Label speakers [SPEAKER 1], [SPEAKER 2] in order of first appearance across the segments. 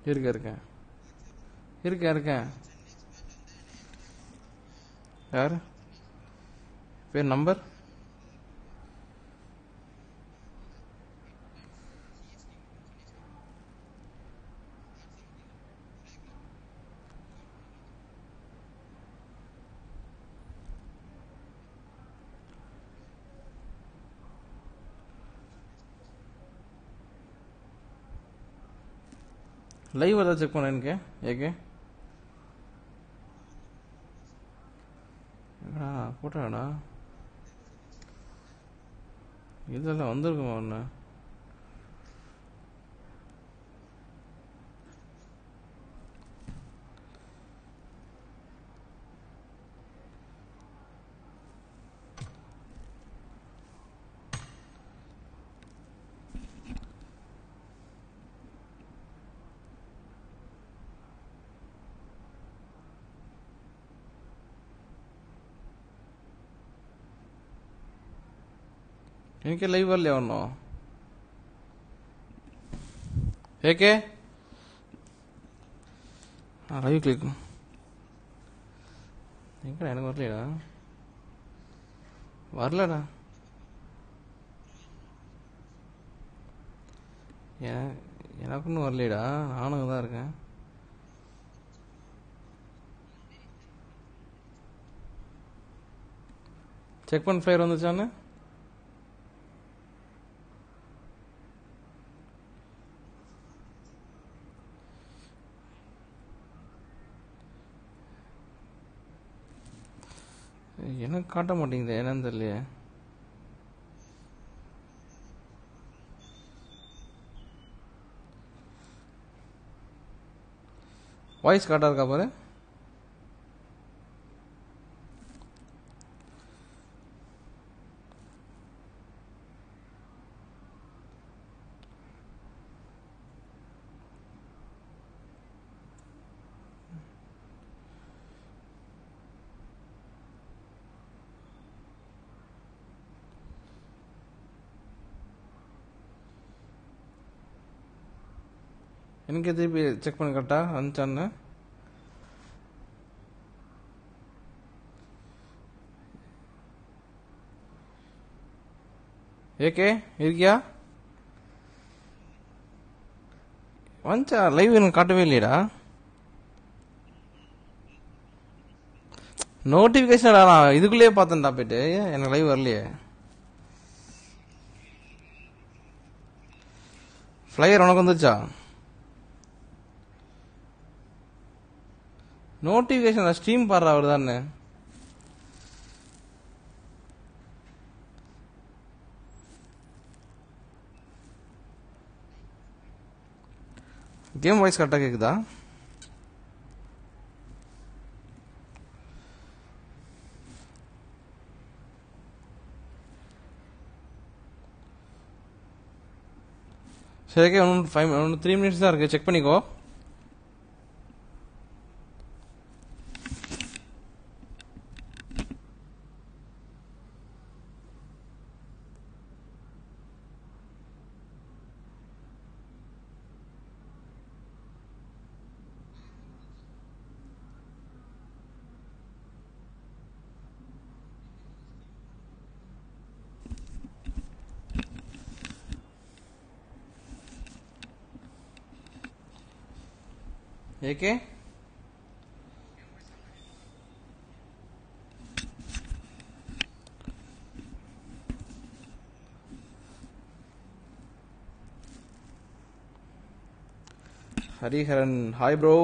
[SPEAKER 1] இருக்கேன் இருக்கேன் இருக்கேன் இருக்கேன் யார் பேர் நம்பர் லைவ் ஏதாவது செக் பண்ண எனக்கு ஏகே என்னடா போட்டாடா இதெல்லாம் வந்திருக்குமா ஒன்று എനിക്ക് ലൈവ് അല്ലേ വന്നോ ഏക്കെ ആ ലൈവ് ക്ലിക്ക് എங்கடா எனக்கு வரலையடா வரலடா என- எனக்கு ஒன்றும் வரலையடா நானும் தான் இருக்கேன் செக் பண்ண ஃபயர் வந்துச்சான்னு எனக்கு காட்ட மாட்டேங்குது என்னன்னு தெரியலையே வாய்ஸ் காட்டா இருக்கா பாரு எனக்கு திருப்பி செக் பண்ணி கரெக்டா வந்துச்சான்னு ஏகே இருக்கியா வந்துச்சா லைவ் எனக்கு காட்டவே இல்லையடா நோட்டிஃபிகேஷன் நான் இதுக்குள்ளேயே பார்த்தேன்டா போயிட்டு ஏன் எனக்கு லைவ் வரலையே ஃப்ளையர் உனக்கு வந்துச்சா நோட்டிஃபிகேஷன் ஸ்ட்ரீம் பாடுற அவர் தானே கேம் வாய்ஸ் கரெக்டாக கேட்குதா சரி ஓகே ஒன்று ஃபைவ் ஒன்று த்ரீ மினிட்ஸ் தான் இருக்குது செக் பண்ணிக்கோ ஏகே ஹரிஹரன் ஹாய் ப்ரோ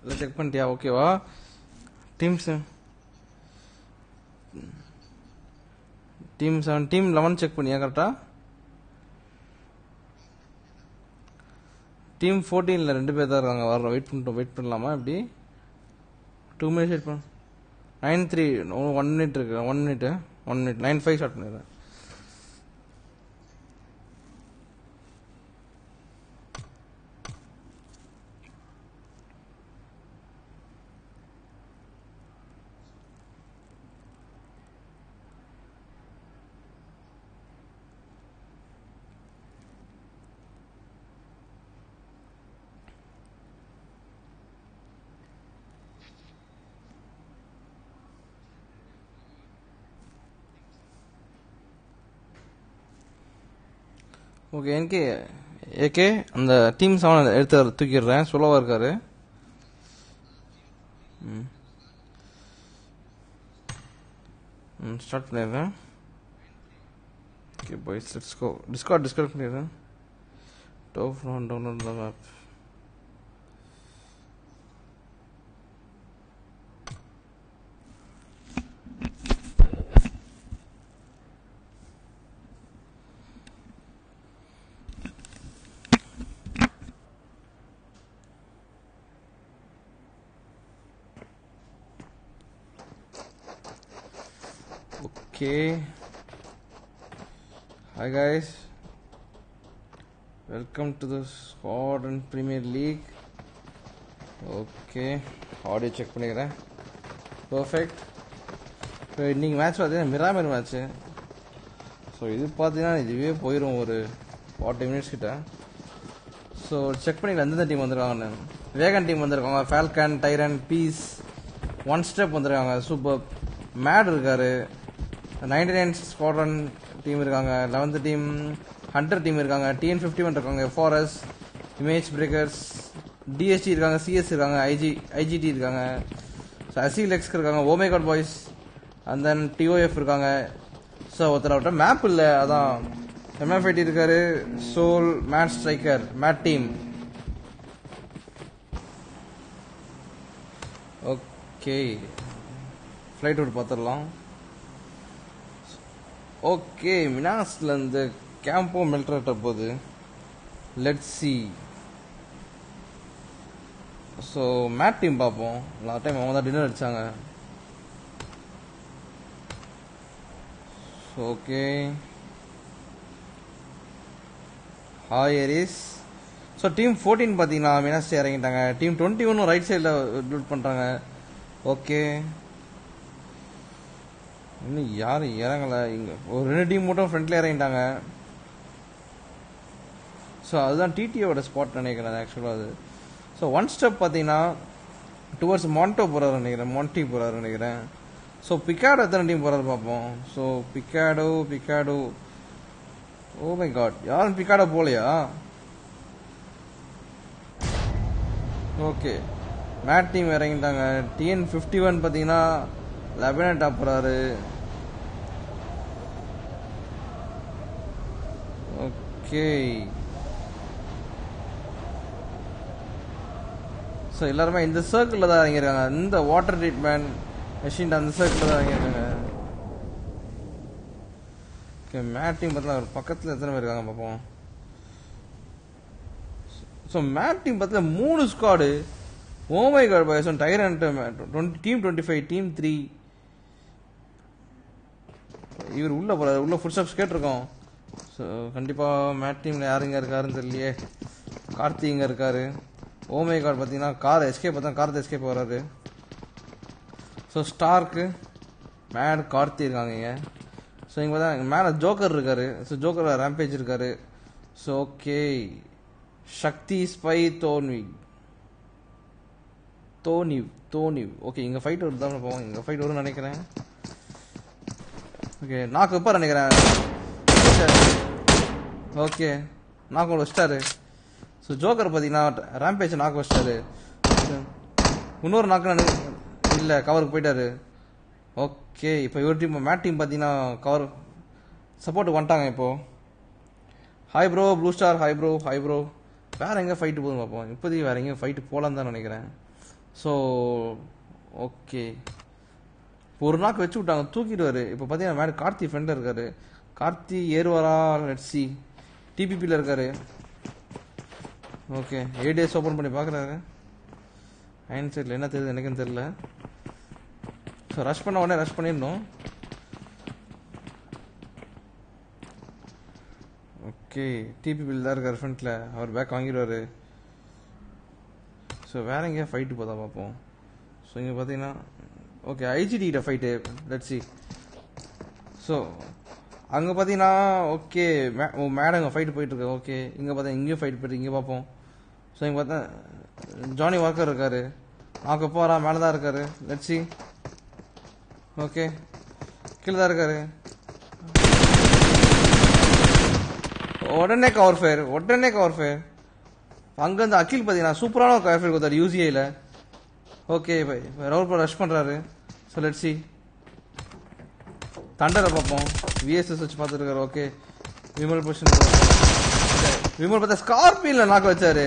[SPEAKER 1] இல்லை செக் பண்ணிட்டியா ஓகேவா teams team seven team eleven check பண்ணியா கரெக்டா டீம் ஃபோர்டீனில் ரெண்டு பேர் தான் இருக்காங்க வர்றோம் வெயிட் பண்ணிட்டோம் வெயிட் பண்ணலாமா எப்படி டூ மினிட்ஸ் வெயிட் பண்ண நைன் த்ரீ ஒன் மினிட் இருக்கு one minute one minute nine five start பண்ணிடுறேன் ஓகே எனக்கு ஏகே அந்த டீம் செவன் எடுத்து தூக்கிடுறேன் சுலவா இருக்காரு ம் ம் ஸ்டார்ட் பண்ணிடுறேன் okay boys let's go discord discord பண்ணிடுறேன் டோப் ஃப்ரோன் download the app Okay. Hi guys. Welcome to the Scotland Premier League. Okay audio check பண்ணிக்கிறேன் பர்ஃபெக்ட் இப்போ இன்னைக்கு மேட்ச் பார்த்தீங்கன்னா மிராமர் மேட்ச்சு ஸோ இது பார்த்தீங்கன்னா இதுவே போயிடும் ஒரு ஃபார்ட்டி மினிட்ஸ் கிட்ட ஸோ செக் பண்ணிக்கலாம் எந்தெந்த டீம் வந்திருக்காங்கன்னு வேகன் டீம் வந்திருக்காங்க ஃபால்கன் டைரன் பீஸ் ஒன் ஸ்டெப் வந்திருக்காங்க சூப்பர் மேட் இருக்காரு நைன்டி நைன் ஸ்குவாட்ரன் டீம் இருக்காங்க லெவன்த் டீம் ஹண்டர் டீம் இருக்காங்க டிஎன் ஃபிஃப்டி ஒன் இருக்காங்க ஃபாரஸ்ட் இமேஜ் பிரேக்கர்ஸ் டிஎஸ்டி இருக்காங்க சிஎஸ் இருக்காங்க ஐஜி ஐஜிடி இருக்காங்க அசிலெக்ஸ் இருக்காங்க ஓமேகாட் பாய்ஸ் அண்ட் தென் டிஓஎஃப் இருக்காங்க ஸோ ஒருத்தர் அவர்கிட்ட மேப் இல்லை அதான் எம்எஃப்ஐடி இருக்காரு soul mad striker mad team okay flight out பார்த்துடலாம் ஓகே மினாஸ்ல இருந்து கேம்போ மெல்ட்ரேட்ட போகுது let see so mat team பார்ப்போம் லாஸ்ட் டைம் அவங்க தான் டின்னர் அடிச்சாங்க okay hi Aries so team fourteen பார்த்தீங்கன்னா மினாஸ்ட் இறங்கிட்டாங்க டீம் டுவெண்ட்டி ஒன்னும் ரைட் சைடில் பில்ட் பண்ணுறாங்க ஓகே இன்னும் யாரும் இறங்கல இங்க ஒரு ரெண்டு டீம் மட்டும் ஃப்ரண்ட்ல இறங்கிட்டாங்க ஸோ அதுதான் டிடியோட ஸ்பாட் நினைக்கிறேன் ஆக்சுவலாக அது ஸோ ஒன் ஸ்டெப் பார்த்தீங்கன்னா டுவர்ட்ஸ் மாண்டோ போகிறாரு நினைக்கிறேன் மாண்டி போகிறாரு நினைக்கிறேன் ஸோ பிக்காடோ எத்தனை டீம் போகிறாரு பார்ப்போம் ஸோ பிக்காடோ பிக்காடோ ஓ மை காட் யாரும் பிக்காடோ போகலையா ஓகே மேட் டீம் இறங்கிட்டாங்க டிஎன் ஃபிஃப்டி ஒன் பார்த்தீங்கன்னா லெபனட் டாப் போகிறாரு ஓகே ஸோ எல்லாருமே இந்த சர்க்கிளில் தான் இறங்கியிருக்காங்க இந்த வாட்டர் ட்ரீட்மெண்ட் மெஷின் அந்த சர்க்கிளில் தான் இறங்கியிருக்காங்க ஓகே மேட் டீம் பார்த்தா ஒரு பக்கத்தில் எத்தனை பேர் இருக்காங்க பார்ப்போம் ஸோ மேட் டீம் பார்த்தா மூணு ஸ்குவாடு ஓமை கார்டு பாய்ஸ் டைரன் twenty team twenty five team three இவர் உள்ள போறாரு உள்ள ஃபுட் ஸ்டெப்ஸ் கேட்டிருக்கோம் ஸோ கண்டிப்பாக மேட் டீமில் யார் இங்கே இருக்காருன்னு தெரியலையே கார்த்தி இங்கே இருக்காரு ஓமே கார்டு பார்த்தீங்கன்னா கார் எஸ்கேப் பார்த்தா கார் எஸ்கேப் வராரு ஸோ ஸ்டார்க்கு மேட் கார்த்தி இருக்காங்க இங்கே ஸோ இங்கே பார்த்தா மேலே ஜோக்கர் இருக்காரு ஸோ ஜோக்கர் ரேம்பேஜ் இருக்காரு ஸோ ஓகே சக்தி ஸ்பை தோன்வி தோனி தோனி ஓகே இங்கே ஃபைட் வருது தான் போவோம் இங்கே ஃபைட் வரும்னு நினைக்கிறேன் ஓகே நாக்கு வைப்பார் நினைக்கிறேன் ஓகே நாக்கு ஒன்று வச்சிட்டாரு ஸோ ஜோக்கர் பார்த்தீங்கன்னா ரேம்பேஜ் நாக்கு வச்சிட்டாரு இன்னொரு நாக்கு இல்லை கவருக்கு போயிட்டாரு ஓகே இப்போ இவர் டீம் மேட் டீம் பார்த்தீங்கன்னா கவர் சப்போர்ட் வந்துட்டாங்க இப்போ hi bro blue star hi bro hi bro வேற எங்கே ஃபைட்டு போதும் பார்ப்போம் இப்போதைக்கு வேற எங்கேயும் ஃபைட்டு போகலான்னு தான் நினைக்கிறேன் ஸோ ஓகே ஒரு நாக்கு வச்சு விட்டாங்க தூக்கிடுவாரு இப்போ பார்த்தீங்கன்னா மேடம் கார்த்தி ஃப்ரெண்டில் இருக்காரு கார்த்தி ஏறுவாரா லெட் சி டிபிபியில் இருக்காரு ஓகே ஏடிஎஸ் ஓப்பன் பண்ணி பார்க்குறாரு அயன் சைடில் என்ன தெரியுது எனக்குன்னு தெரியல ஸோ ரஷ் பண்ண உடனே ரஷ் பண்ணிடணும் ஓகே டிபிபியில் தான் இருக்கார் ஃப்ரண்ட்டில் அவர் பேக் வாங்கிடுவார் ஸோ வேற எங்கேயா ஃபைட்டு பார்த்தா பார்ப்போம் ஸோ இங்கே பார்த்தீங்கன்னா ஓகே ஐஜிடிகிட்ட ஃபைட்டு லெட் சி ஸோ அங்கே பார்த்தீங்கன்னா ஓகே மே ஓ மேடம் இங்கே ஃபைட்டு போயிட்டுருக்கு ஓகே இங்கே பார்த்தா இங்கேயும் ஃபைட் போயிட்டு இங்கே பார்ப்போம் ஸோ இங்கே பார்த்தா ஜானி வாக்கர் இருக்காரு நாக்கு போகிறா மேலே தான் இருக்காரு லெட் சி ஓகே கீழே தான் இருக்காரு உடனே கவர் ஃபேர் உடனே கவர் ஃபேர் அங்கேருந்து அகில் பார்த்தீங்கன்னா சூப்பரான கவர் ஃபேர் கொடுத்தாரு யூசிஐயில் ஓகே ரவுல் ரஷ் பண்ணுறாரு ஸோ லெட் சி தண்டரை பார்ப்போம் விஎஸ்எஸ் வச்சு பார்த்துருக்காரு ஓகே விமல் பொசிஷன் விமல் பார்த்தா ஸ்கார்பியன்ல நாக்க வச்சாரு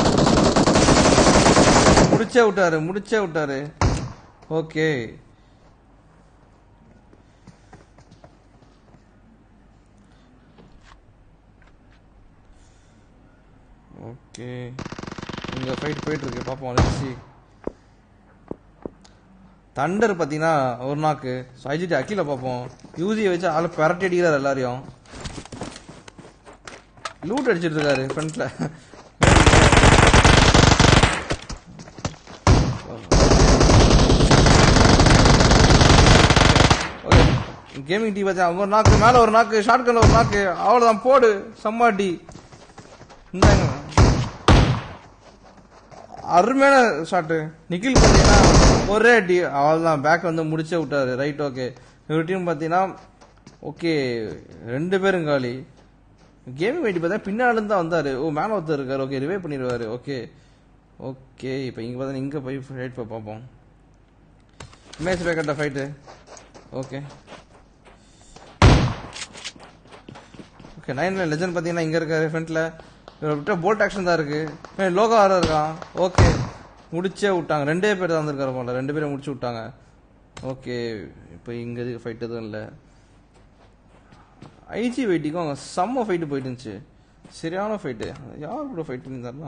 [SPEAKER 1] முடிச்சே விட்டாரு முடிச்சே விட்டாரு ஓகே ஓகே இங்க ஃபைட் போயிட்டு இருக்கு பார்ப்போம் லெட்ஸ் see தண்டர் பார்த்தீங்கன்னா ஒரு நாக்கு ஸோ ஐஜிடி அக்கில பார்ப்போம் யூசியை வச்சு ஆள் பெரட்டி அடிக்கிறார் எல்லாரையும் லூட் அடிச்சிட்டு இருக்காரு ஃப்ரண்ட்ல கேமிங் டி பார்த்தா அவங்க ஒரு நாக்கு மேல ஒரு நாக்கு ஷார்ட் கன்ல ஒரு நாக்கு அவ்வளவுதான் போடு சம்மாட்டி இந்தாங்க அருமையான ஷாட்டு நிக்கில் பார்த்தீங்கன்னா ஒரே அடி அவ்வளோதான் பேக் வந்து முடிச்சே விட்டாரு ரைட் ஓகே இவர் டீம் பார்த்தீங்கன்னா ஓகே ரெண்டு பேரும் காலி கேமிங் வெயிட் பார்த்தா பின்னாடி தான் வந்தாரு ஓ மேல ஒருத்தர் இருக்காரு ஓகே ரிவே பண்ணிடுவாரு ஓகே ஓகே இப்போ இங்கே பார்த்தா இங்கே போய் ஃபைட் போய் பார்ப்போம் மேட்ச் பேக்கட்ட fight okay okay nine legend பார்த்தீங்கன்னா இங்கே இருக்காரு ஃப்ரண்ட்டில் இவரை விட்ட போல்ட் ஆக்ஷன் தான் இருக்கு லோகோ வேற இருக்கான் ஓகே முடிச்சே விட்டாங்க ரெண்டே பேர் தான் வந்திருக்காரு போல ரெண்டு பேரும் முடிச்சு விட்டாங்க ஓகே இப்போ இங்க எதுக்கு ஃபைட் எதுவும் இல்லை ஐஜி வெயிட்டிக்கும் அவங்க செம்ம ஃபைட்டு போயிட்டு இருந்துச்சு சரியான ஃபைட்டு யார் கூட ஃபைட் பண்ணியிருந்தாருன்னா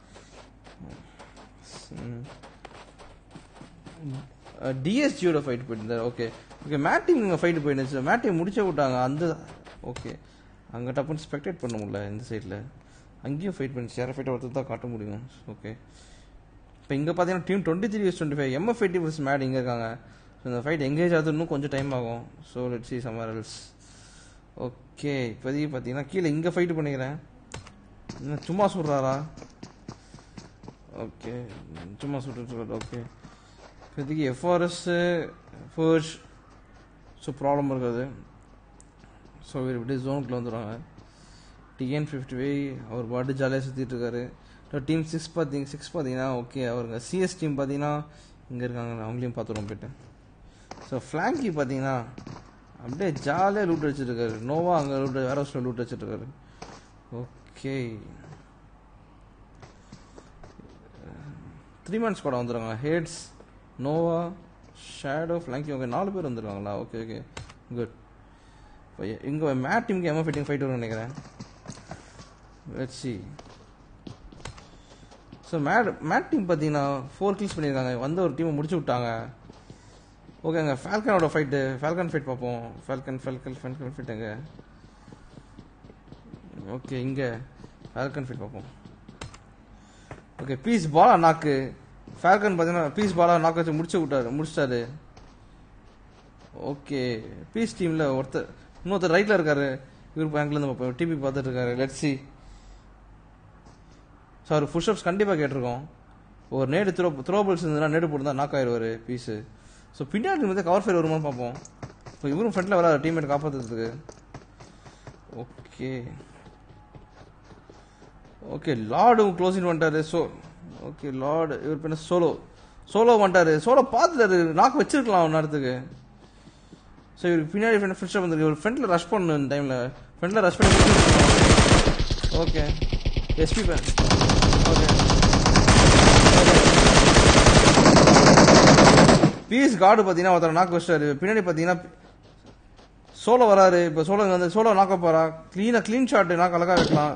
[SPEAKER 1] டிஎஸ்ஜியோட ஃபைட் போயிருந்தாரு ஓகே ஓகே மேட்டிங் இங்கே ஃபைட்டு போயிருந்துச்சு மேட்டிங் முடிச்சே விட்டாங்க அந்த ஓகே அங்கே டப்புன்னு ஸ்பெக்டேட் பண்ண முடியல இந்த சைடில் அங்கேயும் ஃபைட் பண்ணி சேர ஃபைட்டை ஒருத்தர் தான் காட்ட முடியும் ஓகே இப்போ இங்கே பார்த்தீங்கன்னா team twenty three twenty five MF eighty versus mad இங்கே இருக்காங்க ஸோ இந்த ஃபைட் எங்கேஜ் ஆகுது இன்னும் கொஞ்சம் டைம் ஆகும் ஸோ லெட் சி சம்மர் எல்ஸ் ஓகே இப்போதைக்கு பார்த்தீங்கன்னா கீழே இங்கே ஃபைட்டு பண்ணிக்கிறேன் என்ன சும்மா சுடுறாரா ஓகே சும்மா சுட்டுட்டு ஓகே இப்போதைக்கு எஃப்ஆர்எஸ்ஸு ஃபர்ஷ் ஸோ ப்ராப்ளம் இருக்காது ஸோ இவர் இப்படியே ஜோனுக்குள்ள வந்துடுவாங்க டிஎன் ஃபிஃப்டி ஃபைவ் அவர் பாட்டு ஜாலியாக சுற்றிட்டு இருக்காரு டீம் சிக்ஸ் பார்த்தீங்க சிக்ஸ் பார்த்தீங்கன்னா ஓகே அவருங்க சிஎஸ் டீம் பார்த்தீங்கன்னா இங்கே இருக்காங்க அவங்களையும் பார்த்துருவோம் போயிட்டு ஸோ ஃப்ளாங்கி பார்த்தீங்கன்னா அப்படியே ஜாலியாக லூட் வச்சுருக்காரு நோவா அங்கே லூட் வேற ஹவுஸில் லூட் வச்சுருக்காரு ஓகே த்ரீ மந்த்ஸ் கூட வந்துடுறாங்க ஹேட்ஸ் நோவா ஷேடோ ஃப்ளாங்கி ஓகே நாலு பேர் வந்துருக்காங்களா ஓகே ஓகே குட் இங்கே மேட் டீமுக்கு எம்எஃப் ஃபிட்டிங் ஃபைட் வரும்னு நினைக்கிறேன் let's see so mad mad team பார்த்தீங்கன்னா ஃபோர் கில்ஸ் பண்ணியிருக்காங்க வந்து ஒரு டீமை முடிச்சு விட்டாங்க ஓகேங்க ஃபால்கனோட ஃபைட்டு ஃபால்கன் ஃபைட் பார்ப்போம் ஃபால்கன் ஃபால்கன் ஃபால்கன் ஃபைட் எங்க ஓகே இங்கே ஃபால்கன் ஃபைட் பார்ப்போம் ஓகே பீஸ் பாலா நாக்கு ஃபால்கன் பார்த்தீங்கன்னா பீஸ் பாலா நாக்கு வச்சு முடிச்சு விட்டாரு முடிச்சிட்டாரு ஓகே பீஸ் டீமில் ஒருத்தர் இன்னொருத்தர் ரைட்டில் இருக்காரு இவர் பேங்க்லேருந்து பார்ப்போம் டிவி பார்த்துட்டு இருக்காரு லெட் சி ஸோ அவர் புஷ்அப்ஸ் கண்டிப்பாக கேட்டிருக்கோம் ஒரு நேடு த்ரோ த்ரோபல்ஸ் இருந்ததுன்னா நேடு போட்டு தான் நாக் ஆயிடுவார் பீஸு ஸோ பின்னாடி வந்து கவர் ஃபயர் வருமானு பார்ப்போம் ஸோ இவரும் ஃப்ரண்ட்டில் வர டீம்மேட் காப்பாற்றுறதுக்கு ஓகே ஓகே லார்டும் க்ளோசிங் வந்துட்டாரு ஸோ ஓகே லார்டு இவர் பின்ன சோலோ சோலோ வந்துட்டாரு சோலோ பார்த்துட்டாரு நாக்கு வச்சிருக்கலாம் ஒரு நேரத்துக்கு ஸோ இவருக்கு பின்னாடி ஃப்ரெண்ட் ஃப்ரெஷ்ஷாக வந்துருக்கு இவர் ஃப்ரண்ட்டில் ரஷ் பண்ணணும் இந்த டைமில் ஃப்ரண்ட்டில் ரஷ் பண்ணி ஓகே எஸ்பி பேன் ஓகே பீஸ் கார்டு பார்த்தீங்கன்னா ஒருத்தர் நாக்கு வச்சிட்டாரு பின்னாடி பார்த்தீங்கன்னா சோலோ வராரு இப்போ சோலோ வந்து சோலோ நாக்க போறா க்ளீனாக க்ளீன் ஷாட் நாக்கு அழகா வைக்கலாம்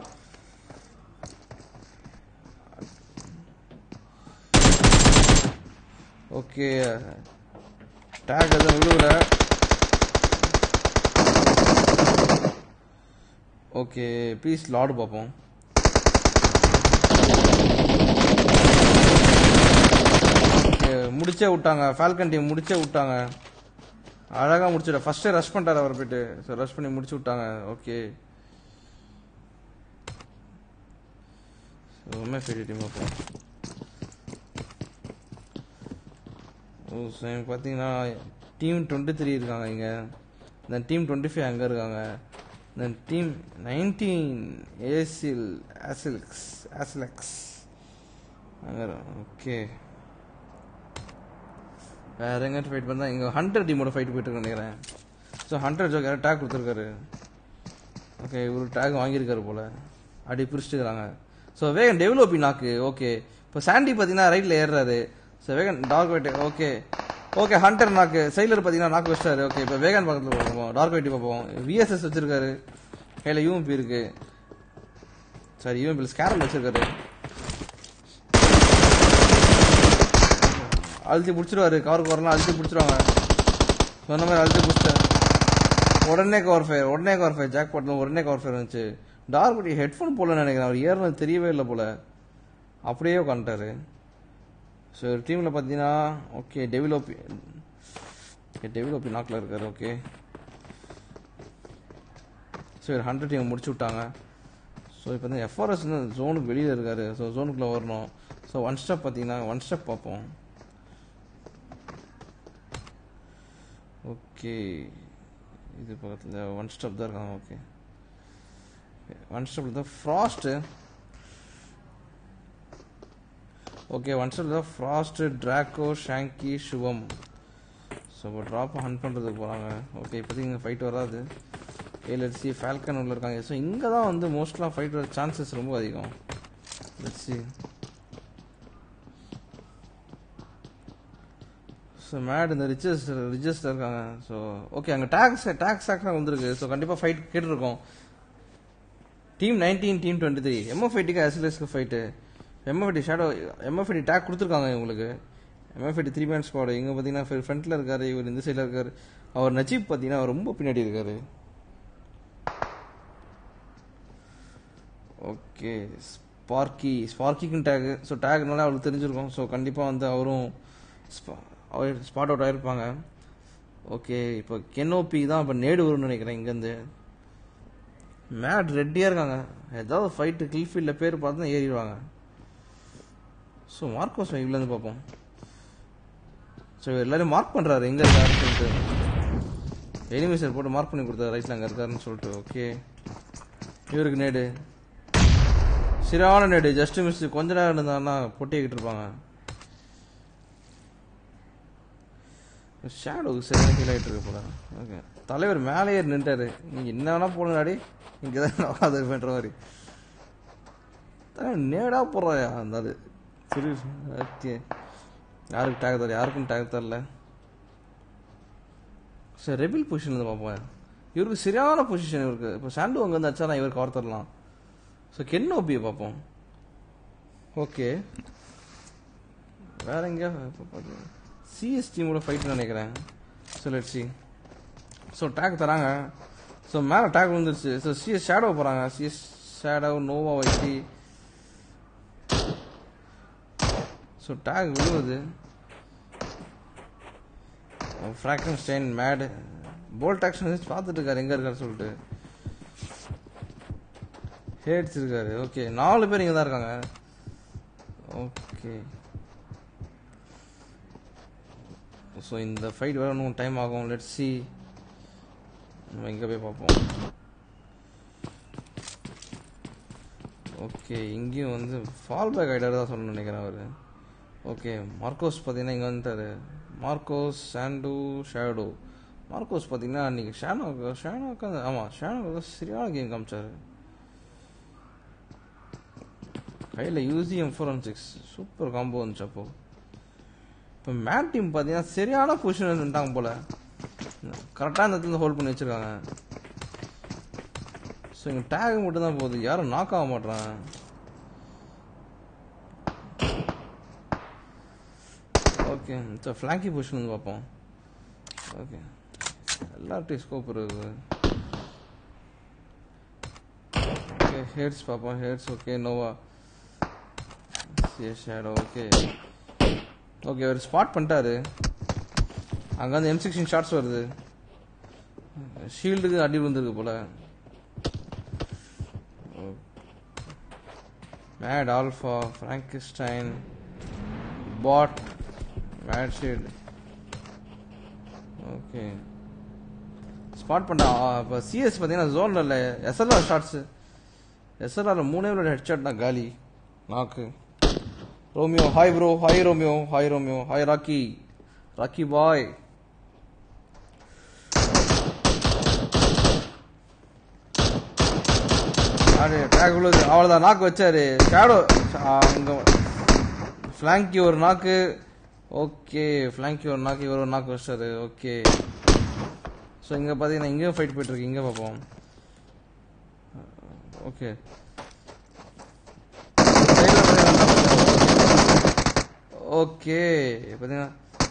[SPEAKER 1] ஓகே டேக் எதுவும் விழுவல ஓகே பீஸ் லார்டு பார்ப்போம் ஓகே முடிச்சே விட்டாங்க ஃபால்கன் டீம் முடிச்சே விட்டாங்க அழகா முடிச்சிட ஃபர்ஸ்ட் ரஷ் பண்ணிட்டாரு அவர் போயிட்டு ஸோ ரஷ் பண்ணி முடிச்சு விட்டாங்க ஓகே ரொம்ப ஃபெரி டீம் பார்ப்போம் ஓ ஸோ எனக்கு பார்த்தீங்கன்னா டீம் டுவெண்ட்டி த்ரீ இருக்காங்க இங்கே தென் டீம் டுவெண்ட்டி ஃபைவ் அங்கே இருக்காங்க தென் டீம் நைன்டீன் ஏசில் ஆசில்க்ஸ் ஆசிலக்ஸ் அங்கே ஓகே வேற எங்க ஃபைட் பண்ணா இங்க ஹண்டர் டீமோட ஃபைட் போயிட்டு இருக்கு நினைக்கிறேன் ஸோ ஹண்டர் ஜோக் யாரும் டேக் கொடுத்துருக்காரு ஓகே இவரு டேக் வாங்கியிருக்காரு போல அப்படி பிரிச்சுட்டுக்கிறாங்க ஸோ வேகன் டெவலப்பி நாக்கு ஓகே இப்போ சாண்டி பார்த்தீங்கன்னா ரைட்டில் ஏறுறாரு ஸோ வேகன் dark wait okay okay hunter knock சைடில் பார்த்தீங்கன்னா நாக்கு வச்சிட்டாரு ஓகே இப்போ வேகன் பக்கத்தில் பார்ப்போம் டார்க் வெயிட்டி பார்ப்போம் விஎஸ்எஸ் வச்சிருக்காரு கையில் யூஎம்பி இருக்கு சாரி யூஎம்பி ஸ்கேரல் வச்சிருக்காரு அழுத்தி பிடிச்சிருவாரு கவருக்கு வரலாம் அழுத்தி பிடிச்சிருவாங்க சொன்ன மாதிரி அழுத்தி பிடிச்சிட்டேன் உடனே கவர் ஃபயர் உடனே கவர் ஃபயர் ஜாக் பாட்டில் உடனே கவர் ஃபயர் வந்துச்சு டார்க் பட்டி ஹெட்ஃபோன் போல நினைக்கிறேன் அவர் ஏறினது தெரியவே இல்லை போல அப்படியே உட்காந்துட்டாரு ஸோ டீமில் பார்த்தீங்கன்னா ஓகே டெவலப்பி ஓகே டெவலப்பி நாக்கில் இருக்காரு ஓகே ஸோ இவர் ஹண்ட்ரட் டீம் முடிச்சு விட்டாங்க ஸோ இப்போ வந்து எஃப்ஆர்எஸ் ஜோனுக்கு வெளியில் இருக்காரு ஸோ ஜோனுக்குள்ளே வரணும் ஸோ ஒன் ஸ்டெப் பார்த்தீங்கன்னா ஒன் ஸ்டெப் பார்ப்போம் ஓகே இது பக்கத்தில் ஒன் ஸ்டெப் தான் இருக்காங்க ஓகே ஒன் ஸ்டெப்பில் தான் ஃப்ராஸ்ட்டு ஓகே ஒன் ஸ்டெப் தான் ஃப்ராஸ்ட்டு ட்ராக்கோ ஷாங்கி சுவம் ஸோ இப்போ ட்ராப் ஹன் பண்ணுறதுக்கு போகிறாங்க ஓகே இப்போதைக்கு இங்கே ஃபைட் வராது ஏலட்சி ஃபால்கன் உள்ள இருக்காங்க ஸோ இங்கே தான் வந்து மோஸ்ட்லாம் ஃபைட் வர சான்சஸ் ரொம்ப அதிகம் லட்சி ஸோ மேட் இந்த ரிச்சஸ் ரிச்சஸ்ட் இருக்காங்க ஸோ ஓகே அங்கே டேக்ஸ் டேக்ஸ் ஆக்டாக வந்திருக்கு ஸோ கண்டிப்பாக ஃபைட் கேட்டிருக்கோம் team nineteen team twenty three எம்எஃப்ஐடிக்கு அசிலஸ்க்கு fight MFIT shadow MFIT tag கொடுத்துருக்காங்க இவங்களுக்கு எம்எஃப்ஐடி த்ரீ மேன் ஸ்குவாடு இங்கே பார்த்தீங்கன்னா ஃப்ரண்ட்டில் இருக்காரு இவர் இந்த சைடில் இருக்காரு அவர் நஜீப் பார்த்தீங்கன்னா அவர் ரொம்ப பின்னாடி இருக்காரு ஓகே ஸ்பார்க்கி ஸ்பார்க்கிக்கும் டேகு ஸோ டேக்னால அவருக்கு தெரிஞ்சிருக்கும் ஸோ கண்டிப்பாக வந்து அவரும் ஸ்பாட் அவுட் ஆயிருப்பாங்க ஓகே இப்போ கென்ஓபி தான் இப்போ நேடு வரும்னு நினைக்கிறேன் இங்கேருந்து மேட் ரெட்டியாக இருக்காங்க ஏதாவது ஃபைட்டு கில்ஃபீல்டில் பேர் பார்த்து தான் ஏறிடுவாங்க ஸோ மார்க்கோஸ் இங்கேருந்து பார்ப்போம் ஸோ எல்லாரும் மார்க் பண்ணுறாரு எங்கே இருக்காருன்னு சொல்லிட்டு எனிமேசர் போட்டு மார்க் பண்ணி கொடுத்தாரு ரைட்டில் அங்கே இருக்காருன்னு சொல்லிட்டு ஓகே இவருக்கு நேடு சரியான நேடு ஜஸ்ட் மிஸ் கொஞ்ச நேரம் இருந்தாங்கன்னா பொட்டிக்கிட்டு இருப்பாங்க ஷேடோக்கு சரியான ஃபீல் ஆகிட்டு இருக்கு போல ஓகே தலைவர் மேலே ஏறி நின்ட்டாரு நீங்கள் என்ன வேணா போடுங்காடி இங்கே தான் உட்காந்துருப்பேன்ற மாதிரி தலைவர் நேடாக போடுறாயா அந்த அது சரி ஓகே யாருக்கு டேக் தரல யாருக்கும் டேக் தரல சரி ரெபில் பொசிஷன் இருந்து பார்ப்போம் இவருக்கு சரியான பொசிஷன் இவருக்கு இப்போ சாண்டு அங்கே வந்து வச்சா இவருக்கு கவர் தரலாம் ஸோ கென்னோபியை பார்ப்போம் ஓகே வேற எங்கேயா சிஎஸ் டீமோட ஃபைட் நினைக்கிறேன் so let see so tag தராங்க ஸோ மேலே டேக் வந்துருச்சு ஸோ சிஎஸ் ஷேடோ போகிறாங்க சிஎஸ் ஷேடோ நோவா வைட்டி ஸோ டேக் விழுவுது ஃப்ராக்டன் ஸ்டெயின் மேடு போல்ட் ஆக்ஷன் வச்சு பார்த்துட்டு இருக்காரு எங்கே இருக்காரு சொல்லிட்டு ஹேட்ஸ் இருக்காரு ஓகே நாலு பேர் இங்கே தான் இருக்காங்க ஓகே ஸோ இந்த ஃபைட் வர இன்னும் டைம் ஆகும் லெட் சி நம்ம இங்கே போய் பார்ப்போம் ஓகே இங்கேயும் வந்து ஃபால் பேக் ஆகிடாரு தான் சொல்லணும்னு நினைக்கிறேன் அவர் ஓகே மார்க்கோஸ் பார்த்தீங்கன்னா இங்கே வந்துட்டாரு மார்க்கோஸ் சாண்டு ஷேடோ மார்க்கோஸ் பார்த்தீங்கன்னா அன்றைக்கி ஷேனோ ஷேனோக்கு ஆமாம் ஷேனோக்கு சரியான கேம் காமிச்சாரு கையில் UCM four one six super combo வந்துச்சு அப்போ இப்போ மேட் டீம் பார்த்தீங்கன்னா சரியான பொசிஷன் வந்துட்டாங்க போல கரெக்டாக இந்த இடத்துல ஹோல்ட் பண்ணி வச்சிருக்காங்க ஸோ இங்கே டேக் மட்டும் தான் போகுது யாரும் நாக் ஆக மாட்றான் ஓகே ஸோ ஃப்ளாங்கி பொசிஷன் வந்து பார்ப்போம் ஓகே எல்லார்ட்டையும் ஸ்கோப் இருக்குது ஓகே ஹெட்ஸ் பார்ப்போம் ஹெட்ஸ் ஓகே நோவா சி ஷேடோ ஓகே ஓகே அவர் ஸ்பாட் பண்ணிட்டாரு அங்கே வந்து எம் சிக்ஸ்டின் ஷார்ட்ஸ் வருது ஷீல்டுக்கு அடி விழுந்திருக்கு போல மேட் ஆல்ஃபா ஃப்ராங்கிஸ்டைன் பாட் மேட் ஷீல்டு ஓகே ஸ்பாட் பண்ணா இப்போ சிஎஸ் பார்த்தீங்கன்னா ஜோனில் இல்லை எஸ்எல்ஆர் ஷார்ட்ஸு எஸ்எல்ஆர் மூணே விட ஹெட் தான் காலி knock Romeo hi bro hi Romeo hi Romeo hi Rocky Rocky bhai அடே டேக் உள்ளது அவ்வளோதான் நாக்கு வச்சாரு ஷேடோ அங்கே ஃப்ளாங்கி ஒரு நாக்கு ஓகே ஃப்ளாங்கி ஒரு நாக்கு இவர் ஒரு நாக்கு வச்சாரு ஓகே ஸோ இங்கே பார்த்தீங்கன்னா இங்கேயும் ஃபைட் போயிட்டு இருக்கு இங்கே பார்ப்போம் ஓகே ஓகே பார்த்தீங்கன்னா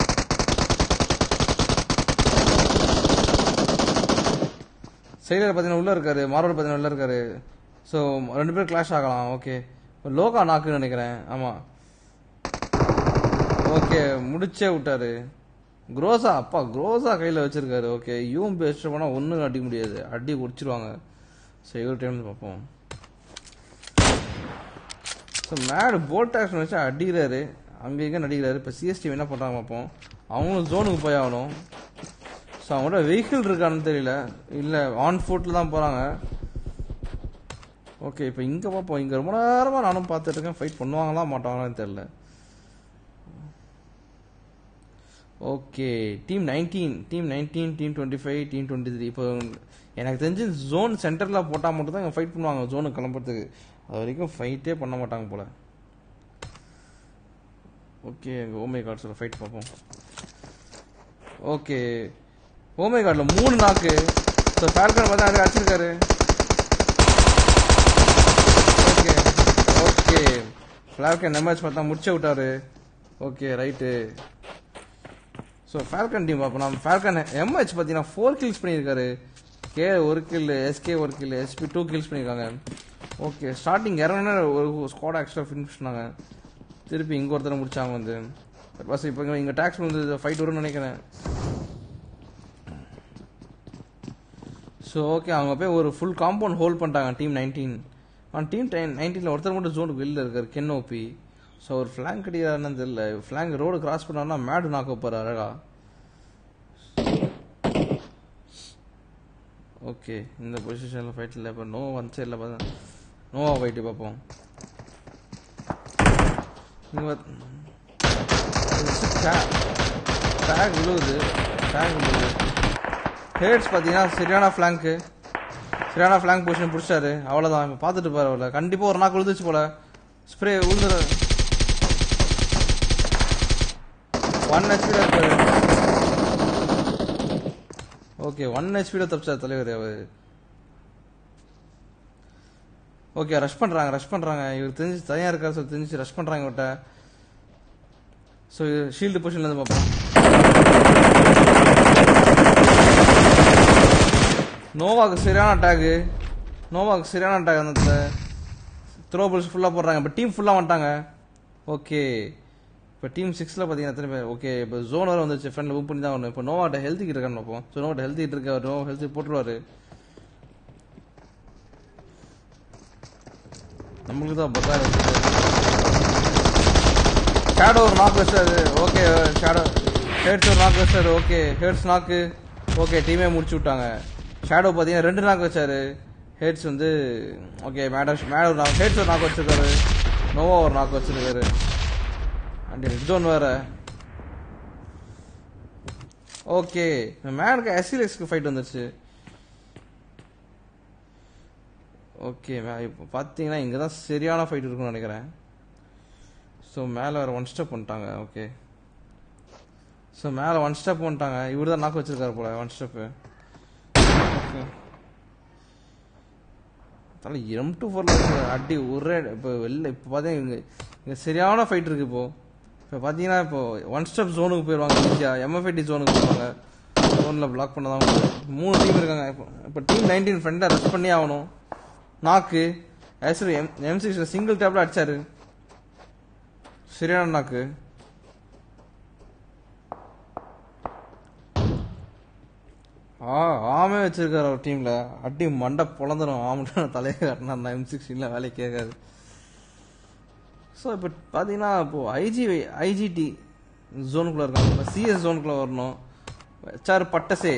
[SPEAKER 1] சைடில் பார்த்தீங்கன்னா உள்ளே இருக்காரு மாரோட பார்த்தீங்கன்னா உள்ளே இருக்காரு ஸோ ரெண்டு பேரும் கிளாஷ் ஆகலாம் ஓகே லோகா நாக்குன்னு நினைக்கிறேன் ஆமாம் ஓகே முடிச்சே விட்டாரு குரோசா அப்பா குரோசா கையில் வச்சிருக்காரு ஓகே யூம் பேஸ்ட் போனால் ஒன்றும் அடிக்க முடியாது அடி குடிச்சிருவாங்க ஸோ இவர் டைம் பார்ப்போம் ஸோ மேடு போல்ட் ஆக்ஷன் வச்சு அடிக்கிறாரு அங்கே இங்கே நடிக்கிறாரு இப்போ சிஎஸ்டி என்ன பண்ணுறாங்க பார்ப்போம் அவங்களும் ஜோனுக்கு போய் ஆகணும் ஸோ அவங்களோட வெஹிக்கிள் இருக்கான்னு தெரியல இல்லை ஆன் ஃபுட்டில் தான் போகிறாங்க ஓகே இப்போ இங்கே பார்ப்போம் இங்கே ரொம்ப நேரமாக நானும் பார்த்துட்டு இருக்கேன் ஃபைட் பண்ணுவாங்களா மாட்டாங்களான்னு தெரில okay team nineteen team nineteen team twenty five team twenty three இப்போ எனக்கு தெரிஞ்சு ஜோன் சென்டரில் போட்டால் மட்டும் தான் இங்கே ஃபைட் பண்ணுவாங்க ஜோனுக்கு கிளம்புறதுக்கு அது வரைக்கும் ஃபைட்டே பண்ண மாட்டாங்க போல் ஓகே எங்கள் ஓமே கார்ட்ஸில் ஃபைட் பார்ப்போம் ஓகே ஓமே கார்டில் மூணு நாக்கு ஸோ ஃபால்கன் பார்த்தா அது அடிச்சிருக்காரு ஓகே ஓகே ஃபால்கன் எம்ஹெச் பார்த்தா முடிச்சு விட்டாரு okay right so Falcon team பார்ப்போம் நம்ம ஃபால்கன் எம்ஹெச் பார்த்தீங்கன்னா ஃபோர் கில்ஸ் பண்ணியிருக்காரு கே ஒரு கில் எஸ்கே ஒரு கில் எஸ்பி டூ கில்ஸ் பண்ணியிருக்காங்க ஓகே ஸ்டார்டிங் இறங்கின ஒரு ஸ்குவாட் எக்ஸ்ட்ரா ஃபினிஷ் பண்ணாங்க திருப்பி இங்கே ஒருத்தரை முடிச்சாங்க வந்து பஸ் இப்போ இங்கே இங்கே டேக்ஸ் வந்து ஃபைட் வரும்னு நினைக்கிறேன் ஸோ ஓகே அவங்க போய் ஒரு ஃபுல் காம்பவுண்ட் ஹோல்ட் பண்ணிட்டாங்க டீம் நைன்டீன் ஆனால் டீம் டென் நைன்டீனில் ஒருத்தர் மட்டும் ஜோனுக்கு வெளில இருக்கார் கென் ஓபி ஸோ ஒரு ஃப்ளாங்க் அடிக்கிறாருன்னு தெரியல ஃப்ளாங்க் ரோடு கிராஸ் பண்ணாருன்னா மேடு நாக்க போகிறார் அழகா ஓகே இந்த பொசிஷனில் ஃபைட்டில் இப்போ நோ ஒன் சைடில் பார்த்தா நோவா ஃபைட்டு பார்ப்போம் டேக் விழுவுது டேக் விழுவுது ஹேட்ஸ் பார்த்தீங்கன்னா சரியான ஃப்ளாங்க்கு சரியான ஃப்ளாங்க் பொசிஷன் பிடிச்சாரு அவ்வளோதான் இப்போ பார்த்துட்டு பாரு அவ்வளோ கண்டிப்பாக ஒரு நாள் விழுந்துச்சு போல ஸ்ப்ரே விழுந்துரு ஒன் ஹெச்பியில் இருக்காரு ஓகே ஒன் ஹெச்பியில் தப்பிச்சார் தலைவர் அவர் ஓகே ரஷ் பண்ணுறாங்க ரஷ் பண்ணுறாங்க இவர் தெரிஞ்சு தனியாக இருக்காரு சொல்லி தெரிஞ்சு ரஷ் பண்ணுறாங்க இவர்கிட்ட ஸோ ஷீல்டு பொசிஷன்லேருந்து பார்ப்போம் நோவாக்கு சரியான அட்டாக்கு நோவாக்கு சரியான அட்டாக் அந்த த்ரோபல்ஸ் ஃபுல்லாக போடுறாங்க இப்போ டீம் ஃபுல்லாக வந்துட்டாங்க ஓகே இப்போ டீம் சிக்ஸில் பார்த்தீங்கன்னா எத்தனை பேர் ஓகே இப்போ ஜோன் வர வந்துச்சு ஃப்ரெண்டில் புக் பண்ணி தான் வரணும் இப்போ நோவாட்ட ஹெல்த் கிட்ட இருக்கான்னு பார்ப்போம் ஸோ நோவாட்ட ஹெல்த் கிட்ட இருக்காரு நோவா ஹெல்த் போட்டுருவாரு நம்மளுக்கு தான் பத்தாயிரம் ஷேடோ ஒரு நாக் வச்சாரு ஓகே ஷேடோ ஹேட்ஸ் ஒரு நாக் வச்சாரு ஓகே ஹேட்ஸ் நாக்கு ஓகே டீமே முடிச்சு விட்டாங்க ஷேடோ பார்த்தீங்கன்னா ரெண்டு நாக்கு வச்சாரு ஹேட்ஸ் வந்து okay madam madam knock Hades ஒரு நாக்கு வச்சிருக்காரு நோவா ஒரு நாக்கு வச்சிருக்காரு அண்ட் ரெட் ஜோன் வேற ஓகே மேனுக்கு எஸ்சிலெக்ஸ்க்கு ஃபைட் வந்துருச்சு ஓகே இப்போ பார்த்தீங்கன்னா இங்கே தான் சரியான ஃபைட் இருக்கும்னு நினைக்கிறேன் ஸோ மேலே வேறு ஒன் ஸ்டெப் பண்ணிட்டாங்க ஓகே ஸோ மேலே ஒன் ஸ்டெப் வந்துட்டாங்க இவர் தான் நாக்கு வச்சிருக்காரு போல ஒன் ஸ்டெப்பு ஓகே தலை எம் டூ ஃபோரில் அடி ஒரே இப்போ வெளில இப்போ பார்த்தீங்கன்னா இங்கே இங்கே சரியான ஃபைட் இருக்கு இப்போ இப்போ பார்த்தீங்கன்னா இப்போ ஒன் ஸ்டெப் ஜோனுக்கு போயிடுவாங்க ஈஸியாக எம்எஃப்ஐடி ஜோனுக்கு போயிடுவாங்க ஜோனில் பிளாக் பண்ண தான் முடியும். மூணு டீம் இருக்காங்க இப்போ இப்போ டீம் நைன்டீன் ஃப்ரெண்டை ரெஸ்ட் பண்ணி ஆகணும் knock actually M M six single டேப்ல அடிச்சாரு சரியான நாக்கு ஆ ஆமே வச்சிருக்காரு அவர் டீம்ல அடி மண்டை பொழந்துரும் ஆமுட்டு தலையை காட்டினா அந்த எம் சிக்ஸ்டீன்ல வேலை கேட்காது ஸோ இப்போ பார்த்தீங்கன்னா இப்போ ஐஜி ஐஜிடி ஜோனுக்குள்ள இருக்காங்க இப்போ சிஎஸ் ஜோனுக்குள்ள வரணும் சார் பட்டசே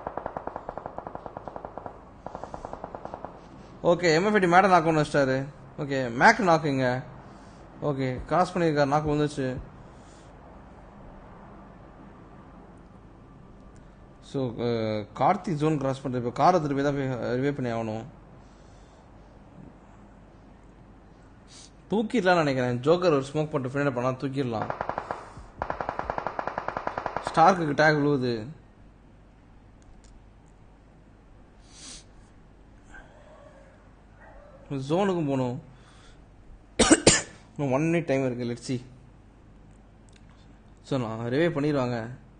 [SPEAKER 1] ஓகே எம்எஃப்டி மேடம் நாக்கு ஒன்று வச்சிட்டாரு ஓகே மேக் நாக்குங்க ஓகே கிராஸ் பண்ணியிருக்காரு நாக்கு வந்துச்சு ஸோ கார்த்தி ஜோன் கிராஸ் பண்ணுறது இப்போ காரை திருப்பி தான் போய் ரிவே பண்ணி ஆகணும் தூக்கிடலாம் நினைக்கிறேன் ஜோக்கர் ஒரு ஸ்மோக் பண்ணிட்டு ஃபினிட் பண்ணா தூக்கிடலாம் ஸ்டார்க்கு டேக் விழுவுது ஜோனுக்கும் போகணும் இன்னும் ஒன் மினிட் டைம் இருக்கு லெட்ஸி ஸோ நான் ரிவே பண்ணிடுவாங்க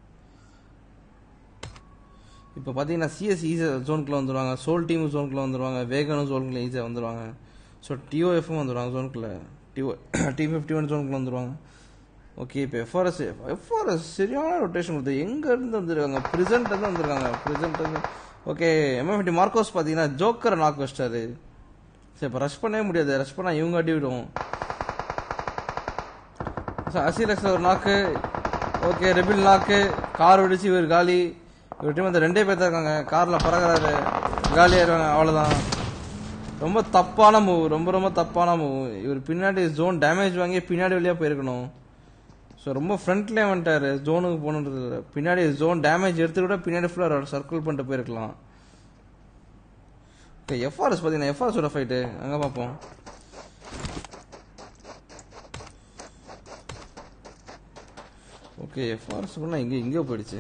[SPEAKER 1] இப்போ பார்த்தீங்கன்னா சிஎஸ் ஈஸியாக ஜோனுக்குள்ள வந்துடுவாங்க சோல் டீம் ஜோனுக்குள்ள வந்துடுவாங்க வேகனும் ஜோனுக்குள்ள ஈஸியாக வந்துடுவாங்க ஸோ டிஓஎஃப்பும் வந்துடுவாங்க ஜோனுக்குள்ள டிஓ டி ஃபிஃப்டி ஒன் ஜோனுக்குள்ள வந்துடுவாங்க ஓகே இப்போ எஃப்ஆர்எஸ் எஃப்ஆர்எஸ் சரியான ரொட்டேஷன் கொடுத்து எங்கேருந்து வந்துருக்காங்க ப்ரிசன்ட்லேருந்து வந்திருக்காங்க ப்ரிசன்ட்லேருந்து ஓகே எம்எஃப்டி மார்க்கோஸ் பார்த்தீங்கன்னா ஜோக்கரை நாக்கு வச்சிட்டாரு சரி இப்போ ரஷ் பண்ணவே முடியாது ரஷ் பண்ணால் இவங்க அடி விடும் ஸோ அசிலக்ஸ் ஒரு நாக்கு ஓகே ரெபில் நாக்கு கார் வெடிச்சு இவர் காலி இவர் டீம் வந்து ரெண்டே பேர் தான் இருக்காங்க காரில் பறகுறாரு காலியாயிருவாங்க அவ்வளோதான் ரொம்ப தப்பான மூவ் ரொம்ப ரொம்ப தப்பான மூவ் இவர் பின்னாடி ஜோன் டேமேஜ் வாங்கி பின்னாடி வழியாக போயிருக்கணும் ஸோ ரொம்ப ஃப்ரண்ட்லேயே வந்துட்டாரு ஜோனுக்கு போகணுன்றது பின்னாடி ஜோன் டேமேஜ் எடுத்து கூட பின்னாடி ஃபுல்லாக சர்க்கிள் பண்ணிட்டு போயிருக்கலாம் ஓகே எஃப்ஆர்எஸ் பார்த்தீங்கன்னா எஃப்ஆர்எஸோட ஃபைட்டு அங்கே பார்ப்போம் ஓகே எஃப்ஆர்எஸ் பண்ணால் இங்கே இங்கே போயிடுச்சு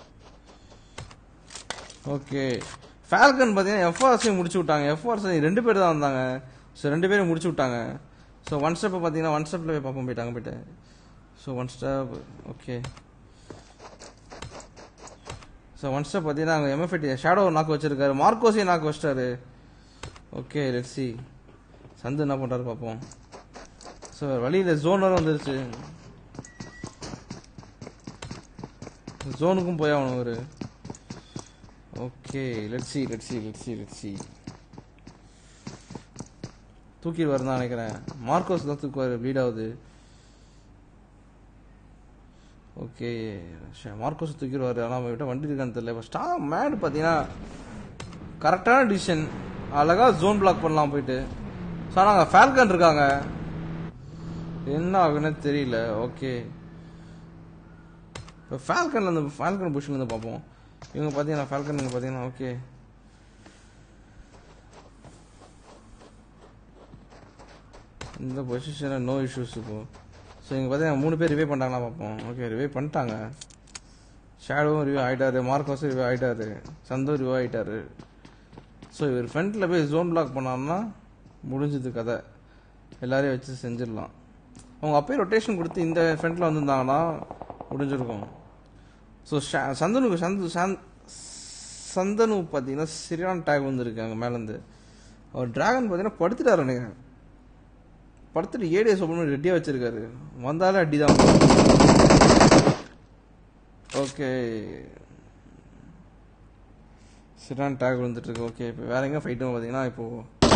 [SPEAKER 1] ஓகே ஃபால்கன் பார்த்தீங்கன்னா எஃப்ஆர்எஸையும் முடிச்சு விட்டாங்க எஃப்ஆர்எஸ் ரெண்டு பேர் தான் வந்தாங்க ஸோ ரெண்டு பேரும் முடிச்சு விட்டாங்க ஸோ ஒன் ஸ்டெப்பை பார்த்தீங்கன்னா ஒன் ஸ்டெப்பில் போய் பார்ப்போம் போயிட்டாங்க போயிட்டு so one step okay so one step பார்த்தீங்கன்னா அங்கே எம்எஃப்டி ஷேடோ நாக்கு வச்சிருக்காரு மார்க்கோஸையும் நாக்கு வச்சிட்டாரு ஓகே லெட்ஸி சந்து என்ன பண்ணுறாரு பார்ப்போம் ஸோ வழியில் ஜோன் வர வந்துருச்சு ஜோனுக்கும் போய் ஆகணும் ஒரு okay let's see let's see let's see let's see தூக்கிடுவார் தான் நினைக்கிறேன் மார்க்கோஸ் தான் தூக்குவார் ப்ளீட் ஆகுது ஓகே மார்க்கோஸ் தூக்கிடுவார் ஆனால் நம்ம கிட்ட வண்டி இருக்கான்னு தெரியல இப்போ ஸ்டா மேட் பார்த்தீங்கன்னா கரெக்டான டிசிஷன் அழகாக ஜோன் பிளாக் பண்ணலாம் போயிட்டு ஸோ ஆனால் அங்கே ஃபால்கன் இருக்காங்க என்ன ஆகுன்னு தெரியல ஓகே இப்போ ஃபால்கன்ல இருந்து ஃபால்கன் புஷ்ல இருந்து பார்ப்போம் இவங்க பார்த்தீங்கன்னா ஃபால்கன் இவங்க பார்த்தீங்கன்னா ஓகே இந்த பொசிஷனில் நோ இஷ்யூஸ் இப்போ ஸோ இங்கே பார்த்தீங்கன்னா மூணு பேர் ரிவே பண்ணிட்டாங்களா பார்ப்போம் ஓகே ரிவே பண்ணிட்டாங்க ஷேடோவும் ரிவே ஆகிட்டாரு மார்க்கோஸும் ரிவே ஆகிட்டாரு சந்தூர் ரிவே ஆகிட்டாரு ஸோ இவர் ஃப்ரண்ட்டில் போய் ஜோன் பிளாக் பண்ணாருன்னா முடிஞ்சது கதை எல்லாரையும் வச்சு செஞ்சிடலாம் அவங்க அப்பயே ரொட்டேஷன் கொடுத்து இந்த ஃப்ரண்ட்டில் வந்திருந்தாங்கன்னா முடிஞ்சிருக்கும் ஸோ சந்தனுக்கு சந்து சந்த் சந்தனு பார்த்தீங்கன்னா சரியான டேக் வந்துருக்கு அங்கே மேலேருந்து அவர் டிராகன் பார்த்தீங்கன்னா படுத்துட்டாரு எனக்கு படுத்துட்டு ஏடிஎஸ் ஓப்பன் பண்ணி ரெடியாக வச்சிருக்காரு வந்தாலே அடி தான் ஓகே சரியான டேக் வந்துட்டு இருக்கு ஓகே இப்போ வேற எங்க ஃபைட்டும் பார்த்தீங்கன்னா இப்போ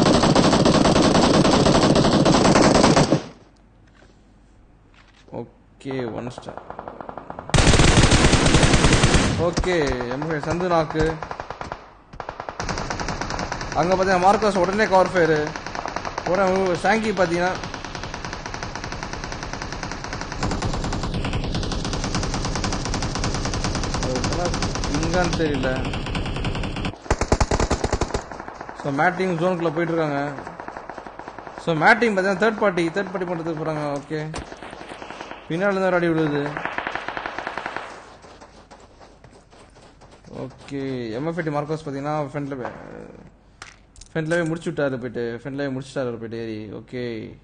[SPEAKER 1] okay one star okay MF சந்து நாக்கு அங்கே பார்த்தீங்கன்னா மார்க்கஸ் உடனே கவர் ஃபயரு உடனே ஷாங்கி பார்த்தீங்கன்னா இங்கன்னு தெரியல ஸோ மேட்டிங் ஜோனுக்குள்ளே போயிட்டு இருக்காங்க ஸோ மேட்டிங் பார்த்தீங்கன்னா தேர்ட் பார்ட்டி தேர்ட் பார்ட்டி பண்ணுறதுக்கு போகிறாங்க ஓகே பின்னால் இருந்து ஒரு அடி விழுது ஓகே எம்எஃப்டி மார்க்கோஸ் பார்த்தீங்கன்னா ஃப்ரெண்டில் ஃப்ரெண்ட்லவே முடிச்சு விட்டாரு போயிட்டு ஃப்ரெண்ட்லவே முடிச்சிட்டாரு போயிட்டு ஏறி ஓகே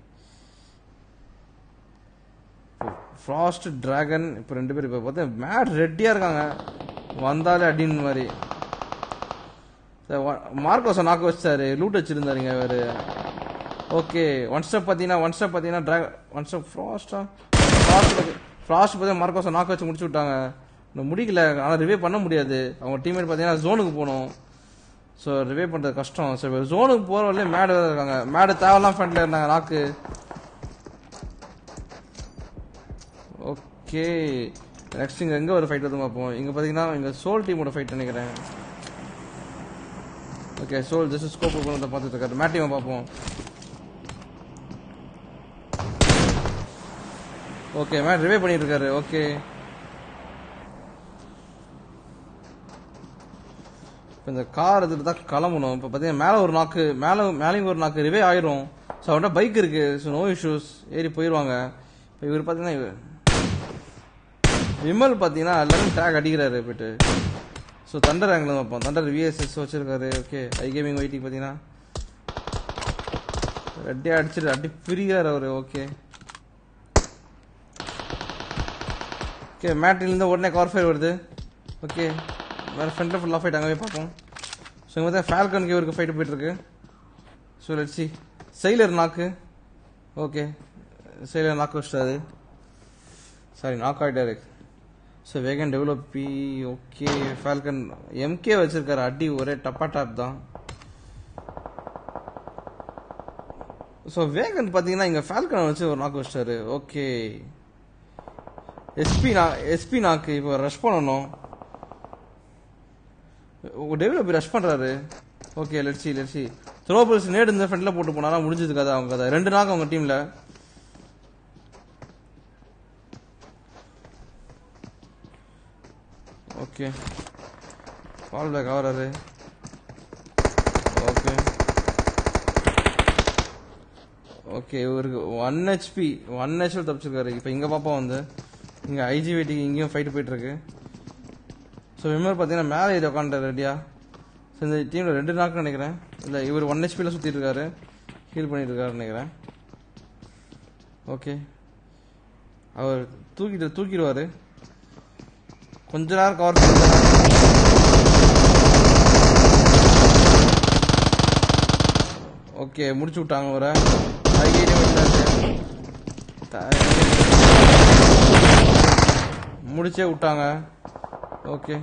[SPEAKER 1] ஃப்ராஸ்ட் டிராகன் இப்போ ரெண்டு பேரும் இப்போ பார்த்தா மேட் ரெட்டியாக இருக்காங்க வந்தாலே அடின்னு மாதிரி மார்க்கோஸை நாக்க வச்சிட்டாரு லூட் வச்சிருந்தாருங்க அவர் ஓகே ஒன் ஸ்டெப் பார்த்தீங்கன்னா ஒன் ஸ்டெப் பார்த்தீங்கன்னா ட்ராக ஒன் ஸ்டெப் ஃப்ராஸ்டா ஃப்ராஸ்ட் ஃப்ராஸ்ட் பார்த்தீங்கன்னா மார்க்கோஸை நாக்க வச்சு முடிச்சு விட்டாங்க இன்னும் முடிக்கல ஆனால் ரிவே பண்ண முடியாது அவங்க டீம்மேட் பார்த்தீங்கன்னா ஜோனுக்கு போகணும் ஸோ ரிவே பண்ணுறது கஷ்டம் ஸோ இப்போ ஜோனுக்கு போகிற வரலையும் மேடு வேறு இருக்காங்க மேடு தேவையெல்லாம் ஃப்ரண்ட்ல இருந்தாங்க நாக்கு ஓகே நெக்ஸ்ட் இங்கே எங்கே ஒரு ஃபைட் வந்து பார்ப்போம் இங்கே பார்த்தீங்கன்னா இங்கே சோல் டீமோட ஃபைட் நினைக்கிறேன் ஓகே சோல் ஜஸ்ட் ஸ்கோப் பண்ணதை பார்த்துட்டு இருக்காரு மேட்டிவை பார்ப்போம் ஓகே மேட் ரிவே பண்ணிட்டு இருக்காரு ஓகே இப்போ இந்த கார் எடுத்துட்டு தான் கிளம்பணும் இப்போ பார்த்தீங்கன்னா மேலே ஒரு நாக்கு மேலே மேலேயும் ஒரு நாக்கு ரிவே ஆயிரும் ஸோ அவன்கிட்ட பைக் இருக்கு ஸோ நோ இஷ்யூஸ் ஏறி போயிடுவாங்க இப்போ இவர் பார்த்தீங்கன்னா இவர் விமல் பார்த்தீங்கன்னா எல்லாரும் டேக் அடிக்கிறாரு போயிட்டு ஸோ தண்டர் ஆங்கிள் பார்ப்போம் தண்டர் விஎஸ்எஸ் வச்சிருக்காரு ஓகே ஐ கேமிங் வெயிட்டிங் பார்த்தீங்கன்னா ரெட்டியாக அடிச்சிட்டு அடி பிரியார் அவர் ஓகே ஓகே மேட்ரிலேருந்து உடனே கவர் ஃபயர் வருது ஓகே வேறு ஃப்ரெண்டில் ஃபுல்லாக ஃபைட் அங்கே போய் பார்ப்போம் ஸோ இங்கே பார்த்தா ஃபால்கனுக்கு இவருக்கு ஃபைட்டு போயிட்டுருக்கு ஸோ லட்சி செயலர் நாக்கு ஓகே செயலர் நாக்கு வச்சிட்டாரு சாரி நாக் ஆகிட்டாரு so Vegan develop B okay Falcon MK வச்சிருக்காரு அடி ஒரே டப்பா டாப் தான் ஸோ வேகன் பார்த்தீங்கன்னா இங்கே ஃபால்கன் வச்சு ஒரு நாக்கு வச்சிட்டாரு ஓகே எஸ்பி நா எஸ்பி நாக்கு இப்போ ரஷ் பண்ணணும் டெவலப் ரஷ் பண்ணுறாரு ஓகே லெட்ஸி லெட்ஸி த்ரோபல்ஸ் நேடு இந்த ஃப்ரெண்டில் போட்டு போனாரா முடிஞ்சது கதை அவங்க கதை ரெண்டு நாக்கு அவங்க டீமில் ஓகே ஃபால் பேக் ஆகிறாரு ஓகே ஓகே இவருக்கு ஒன் ஹெச்பி ஒன் ஹெச்பில் தப்பிச்சிருக்காரு இப்போ இங்கே பாப்பா வந்து இங்கே ஐஜி வெயிட்டிங் இங்கேயும் ஃபைட்டு போயிட்டுருக்கு ஸோ விமர் பார்த்தீங்கன்னா மேலே ஏறி உட்காந்துட்டார் ரெடியா ஸோ இந்த டீமில் ரெண்டு நாக்கு நினைக்கிறேன் இல்லை இவர் ஒன் ஹெச்பியில் சுற்றிட்டு இருக்காரு ஹீல் பண்ணிட்டு இருக்காருன்னு நினைக்கிறேன் ஓகே அவர் தூக்கிட்டு தூக்கிடுவார் கொஞ்ச நேரம் கவர் ஓகே முடிச்சு விட்டாங்க அவரை ஐடியா முடிச்சே விட்டாங்க ஓகே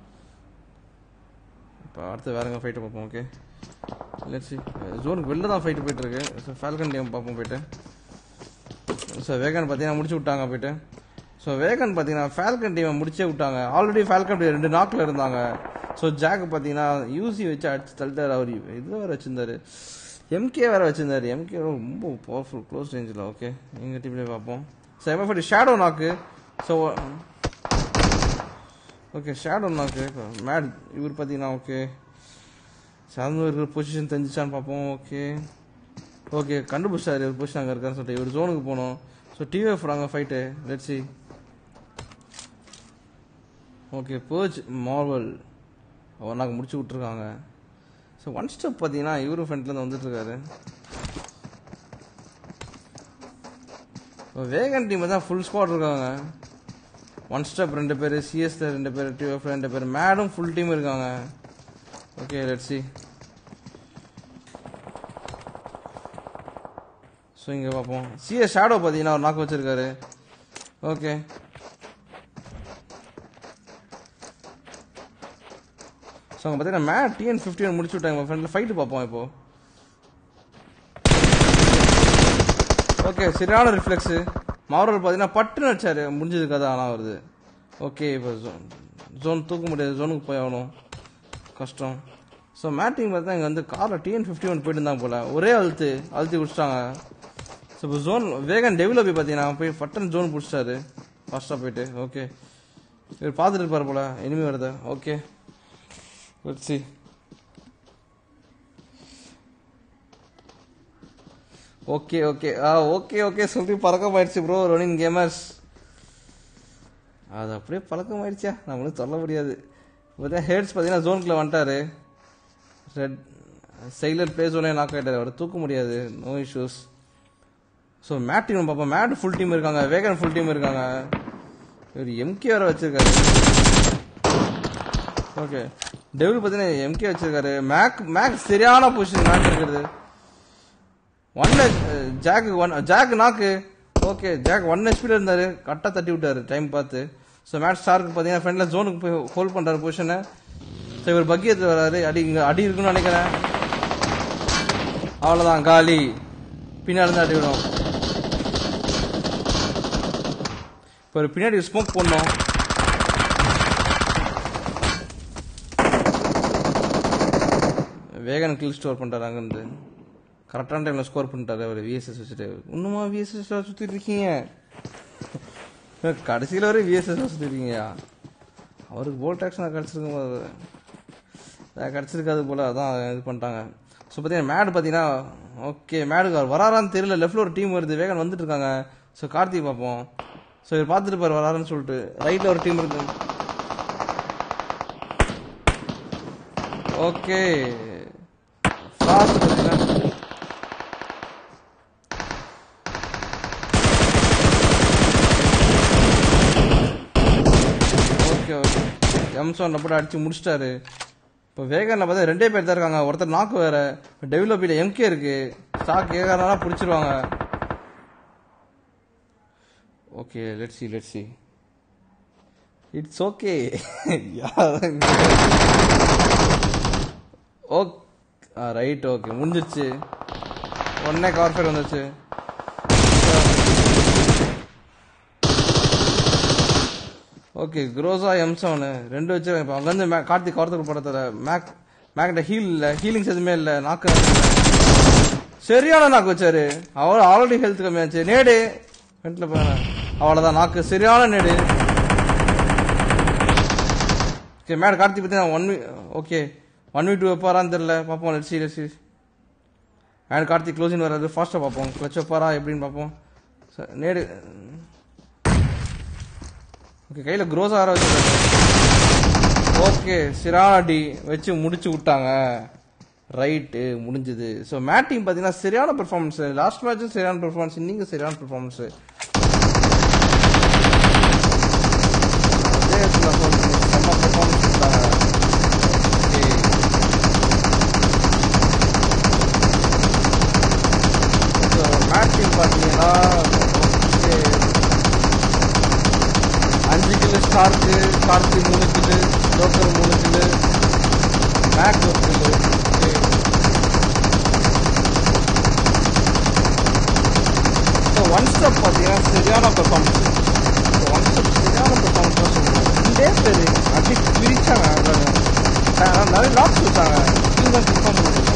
[SPEAKER 1] இப்போ அடுத்து வேறங்க ஃபைட்டு பார்ப்போம் ஓகே லெட்ஸி ஜோனுக்கு வெளில தான் ஃபைட்டு போயிட்டு இருக்கு ஸோ ஃபால்கன் டேம் பார்ப்போம் போயிட்டு ஸோ வேகன் பார்த்தீங்கன்னா முடிச்சு விட்டாங்க போயிட்டு ஸோ வேகன் பார்த்தீங்கன்னா ஃபால்கன் டீமை முடிச்சே விட்டாங்க ஆல்ரெடி ஃபால்கன் டீம் ரெண்டு நாக்கில் இருந்தாங்க ஸோ ஜாக் பார்த்தீங்கன்னா யூசி வச்சு அடிச்சு தள்ளிட்டார் அவர் இது வேறு வச்சிருந்தாரு எம்கே வேறு வச்சிருந்தாரு எம்கே ரொம்ப பவர்ஃபுல் க்ளோஸ் ரேஞ்சில் ஓகே எங்கள் டீம்லேயே பார்ப்போம் so MFT Shadow knock so okay Shadow knock Mad இவர் பார்த்தீங்கன்னா ஓகே சார்ந்து இருக்கிற பொசிஷன் தெரிஞ்சிச்சான்னு பார்ப்போம் ஓகே ஓகே கண்டுபிடிச்சாரு இவர் பொசிஷன் அங்கே இருக்காருன்னு சொல்லிட்டு இவர் ஜோனுக்கு போனோம் ஸோ டிவிஎஃப் அங்கே ஃபைட்டு லெட்ஸி ஓகே பேர்ச் மார்வல் அவர் நாங்கள் முடிச்சு விட்ருக்காங்க ஸோ ஒன் ஸ்டெப் பார்த்தீங்கன்னா இவரும் ஃப்ரண்ட்லேருந்து வந்துட்டுருக்காரு வேகன் டீம் தான் ஃபுல் ஸ்குவாட் இருக்காங்க ஒன் ஸ்டெப் ரெண்டு பேர் சிஎஸ்ல ரெண்டு பேர் டிஎஃப் ரெண்டு பேர் மேடும் ஃபுல் டீம் இருக்காங்க ஓகே லெட்ஸி ஸோ இங்கே பார்ப்போம் சிஎஸ் ஷேடோ பார்த்தீங்கன்னா ஒரு நாக்கு வச்சிருக்காரு ஓகே ஸோ அங்கே பார்த்தீங்கன்னா மேட் டிஎன் ஃபிஃப்டி ஒன் முடிச்சு விட்டாங்க ஃப்ரெண்டில் ஃபைட்டு பார்ப்போம் இப்போ ஓகே சரியான ரிஃப்ளெக்ஸு மாவரல் பார்த்தீங்கன்னா பட்டுன்னு வச்சாரு முடிஞ்சது கதை ஆனால் வருது ஓகே இப்போ ஜோன் ஜோன் தூக்க முடியாது ஜோனுக்கு போய் ஆகணும் கஷ்டம் ஸோ மேட்டிங் பார்த்தா இங்கே வந்து காரில் டிஎன் ஃபிஃப்டி ஒன் போயிட்டு இருந்தாங்க போல் ஒரே அழுத்து அழுத்தி குடிச்சிட்டாங்க ஸோ இப்போ ஜோன் வேகன் டெவலப்பி பார்த்தீங்கன்னா போய் பட்டன் ஜோன் பிடிச்சிட்டாரு ஃபாஸ்ட்டாக போயிட்டு ஓகே இவர் பார்த்துட்டு இருப்பார் போல இனிமே வருது ஓகே சி ஓகே ஓகே ஆ ஓகே ஓகே சொல்லி பழக்கமாயிடுச்சு ப்ரோ ரன்னிங் கேமர்ஸ் அது அப்படியே பழக்கமாயிடுச்சா நம்மளும் சொல்ல முடியாது பார்த்தீங்கன்னா ஹெட்ஸ் பார்த்தீங்கன்னா ஜோனுக்குள்ள வந்துட்டாரு ரெட் சைலர் பிளே ஜோனே நாக் ஆகிட்டாரு அவர் தூக்க முடியாது no issues so mat team பார்ப்போம் மேட் ஃபுல் டீம் இருக்காங்க வேகன் ஃபுல் டீம் இருக்காங்க இவர் எம்கே வேற வச்சிருக்காரு ஓகே டெவில் பார்த்தீங்கன்னா எம்கே வச்சிருக்காரு மேக் மேக் சரியான பொசிஷன் மேக் இருக்கிறது one Jack one Jack knock okay Jack one ஹெச்பியில் இருந்தார் கரெக்டாக தட்டி விட்டாரு டைம் பார்த்து ஸோ மேட்ச் ஸ்டாருக்கு பார்த்தீங்கன்னா ஃப்ரெண்டில் ஜோனுக்கு போய் ஹோல்ட் பண்ணுறாரு பொசிஷனை ஸோ இவர் பக்கி எடுத்து வராரு அடி இங்கே அடி இருக்குன்னு நினைக்கிறேன் அவ்வளோதான் காலி பின்னாடி இருந்து அடி விடும் இப்போ ஒரு பின்னாடி ஸ்மோக் போடணும் வேகன் கில் ஸ்டோர் பண்ணுறாரு அங்கேருந்து கரெக்டான டைமில் ஸ்கோர் பண்ணிட்டாரு அவர் விஎஸ்எஸ் வச்சுட்டு இன்னுமா விஎஸ்எஸ் சுற்றிட்டு இருக்கீங்க கடைசியில் வரை விஎஸ்எஸ் சுற்றிட்டு இருக்கீங்கயா அவருக்கு போல்ட் ஆக்ஷனாக கிடச்சிருக்கும் போது அது கிடச்சிருக்காது போல் அதான் இது பண்ணிட்டாங்க ஸோ பார்த்தீங்கன்னா மேடு பார்த்தீங்கன்னா ஓகே மேடுக்கு அவர் வராரான்னு தெரியல லெஃப்டில் ஒரு டீம் வருது வேகன் வந்துட்டு இருக்காங்க ஸோ கார்த்திக் பார்ப்போம் ஸோ இவர் பார்த்துட்டு பாரு வராருன்னு சொல்லிட்டு ரைட்டில் ஒரு டீம் இருக்கு ஓகே ஃபாஸ்ட் பார்த்தீங்கன்னா ஓகே ஓகே எம்சோன் போட்டு அடிச்சு முடிச்சிட்டாரு இப்போ வேகனில் பார்த்தா ரெண்டே பேர் தான் இருக்காங்க ஒருத்தர் நாக்கு வேற இப்போ டெவலப்பியில் எம்கே இருக்கு ஸ்டாக் ஏகாரனா பிடிச்சிருவாங்க okay let see let see it's okay ஓக் ரைட் ஓகே முடிஞ்சிருச்சு உடனே கவர் ஃபயர் வந்துருச்சு ஓகே குரோசா எம் செவனு ரெண்டு வச்சு இப்போ அங்கேருந்து மே கார்த்திக் கவரத்துக்கு படத்தில் மேக் மேக்கிட்ட ஹீல் இல்லை ஹீலிங்ஸ் எதுவுமே இல்லை நாக்கு சரியான நாக்கு வச்சாரு அவர் ஆல்ரெடி ஹெல்த் கம்மியாச்சு நேடு ஃப்ரண்ட்ல போறேன் அவ்வளோதான் நாக்கு சரியான நேடு ஓகே மேட் கார்த்திக் பார்த்தீங்கன்னா one V okay one V two வைப்பாரான்னு தெரில பார்ப்போம் let see let see Mad Karthik closing வராது ஃபாஸ்ட்டாக பார்ப்போம் கிளச் வைப்பாரா எப்படின்னு பார்ப்போம் ச- நேடு ஓகே கையில் க்ரோஸ் ஆற வச்சுருக்காங்க ஓகே சிராடி வச்சு முடிச்சு விட்டாங்க ரைட்டு முடிஞ்சது ஸோ மேட் டீம் பார்த்தீங்கன்னா சரியான பெர்ஃபார்மன்ஸ் லாஸ்ட் மேட்சும் சரியான பெர்ஃபார்மன்ஸ் இன்னிங்க சரியான பெர்ஃபார்மன்ஸ் செம்ம பெர்ஃபார்மன்ஸ் கொடுத்தாங்க ஓகே ஸோ மேட் டீம் பார்த்தீங்கன்னா ஓகே அஞ்சு கிலோ ஸ்டார்க்கு ஸ்டார்க்கு மூணு கிலோ ஜோக்கர் மூணு கிலோ மேக் ஒரு கிலோ ஸோ ஒன் ஸ்டெப் பார்த்தீங்கன்னா சரியான பெர்ஃபார்மன்ஸ் ஸோ ஒன் ஸ்டெப் சரியான பெர்ஃபார்மன்ஸ் தான் சொல்லுவோம் ரெண்டே பேர் அப்படி பிரிச்சாங்க அவ்வளவு. அஹ் நிறைய லாக்ஸ் வச்சாங்க ஸ்கில் தான் பெர்ஃபார்ம் பண்ணிருக்காங்க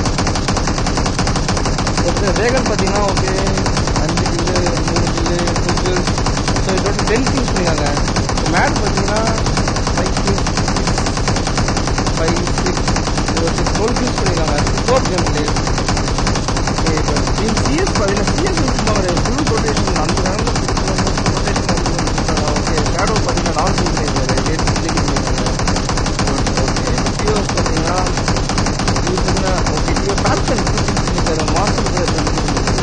[SPEAKER 1] ஓகே வேகன் பார்த்தீங்கன்னா ஓகே அஞ்சு கில்லு மூணு கில்லு டூ கில் ஸோ இதோட டென் கில்ஸ் பண்ணிருக்காங்க மேட் பார்த்தீங்கன்னா ஃபைவ் கில்ஸ் ஃபைவ் சிக்ஸ் இருபத்தி டுவெல் கில்ஸ் பண்ணிருக்காங்க ஃபோர் கேம் பிளே ஓகே இப்போ டீம் சிஎஸ் பார்த்தீங்கன்னா சிஎஸ் சும்மா ஒரு ஃபுல் ரொட்டேஷன் அந்த நேரம் ரொட்டேஷன் ஓகே ஷேடோ பார்த்தீங்கன்னா நாலு கில் பண்ணியிருக்காரு எயிட் கில் பண்ணியிருக்காங்க ஓகே சிஓஸ் பார்த்தீங்கன்னா இது பார்த்தீங்கன்னா ஓகே டிஓ டால்கன் பண்ணியிருக்காரு மாசத்துக்கு ரெண்டு கில்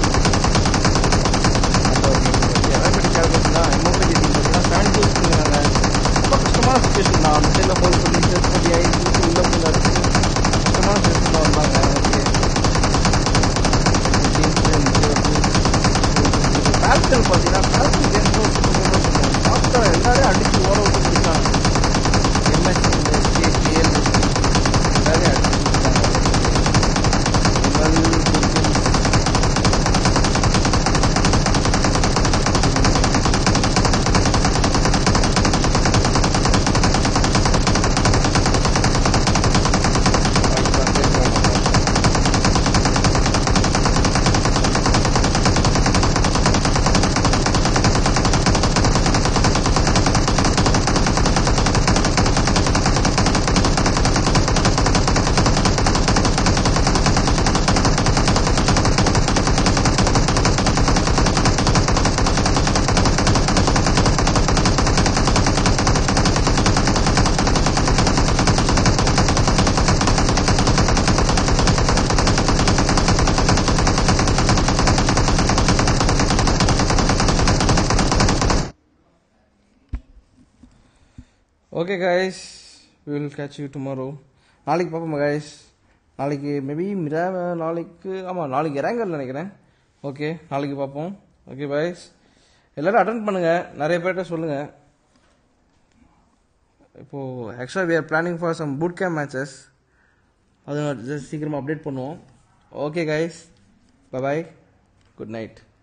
[SPEAKER 1] ரேபிட் கேல்குலேஷன் தான் எம்ஓபி டீம் பார்த்தீங்கன்னா செவன் கில்ஸ் பண்ணிருக்காங்க ரொம்ப கஷ்டமான சுச்சுவேஷன் தான் அந்த சைடில் ஹோல்ட் பண்ணி செட் பண்ணி ஐ உள்ள போய் அடிச்சு கஷ்டமான சுச்சுவேஷன் தான் வந்தாங்க okay Falcon okay guys will catch you tomorrow நாளைக்கு பார்ப்போம் கைஸ் நாளைக்கு மேபி மிரா நாளைக்கு ஆமாம் நாளைக்கு இறங்கல் நினைக்கிறேன் ஓகே நாளைக்கு பார்ப்போம் ஓகே பாய்ஸ் எல்லாரும் அட்டன் பண்ணுங்க நிறைய பேர்கிட்ட சொல்லுங்க இப்போ ஆக்சுவலாக we are planning for some boot camp matches அது just சீக்கிரமாக அப்டேட் பண்ணுவோம் okay guys bye good night